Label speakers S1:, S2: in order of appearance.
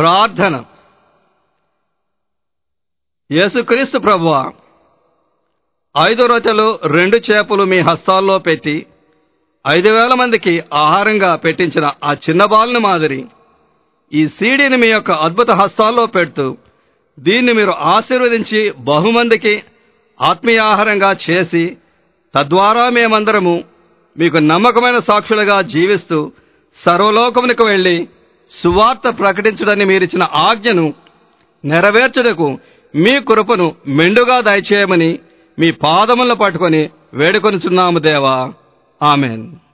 S1: ప్రార్థన యేసుక్రీస్తు ప్రభువ ఐదు రొట్టెలు రెండు చేపలు మీ హస్తాల్లో పెట్టి ఐదు వేల మందికి ఆహారంగా పెట్టించిన ఆ చిన్న బాలుని మాదిరి ఈ సీడీని మీ యొక్క అద్భుత హస్తాల్లో పెడుతూ దీన్ని మీరు ఆశీర్వదించి బహుమందికి ఆత్మీయాహారంగా చేసి తద్వారా మేమందరము మీకు నమ్మకమైన సాక్షులుగా జీవిస్తూ సర్వలోకమునికి వెళ్లి సువార్త ప్రకటించడని మీరిచ్చిన ఆజ్ఞను నెరవేర్చుటకు మీ కృపను మెండుగా దయచేయమని మీ పాదములను పట్టుకొని వేడుకొనిచున్నాము దేవా ఆమెన్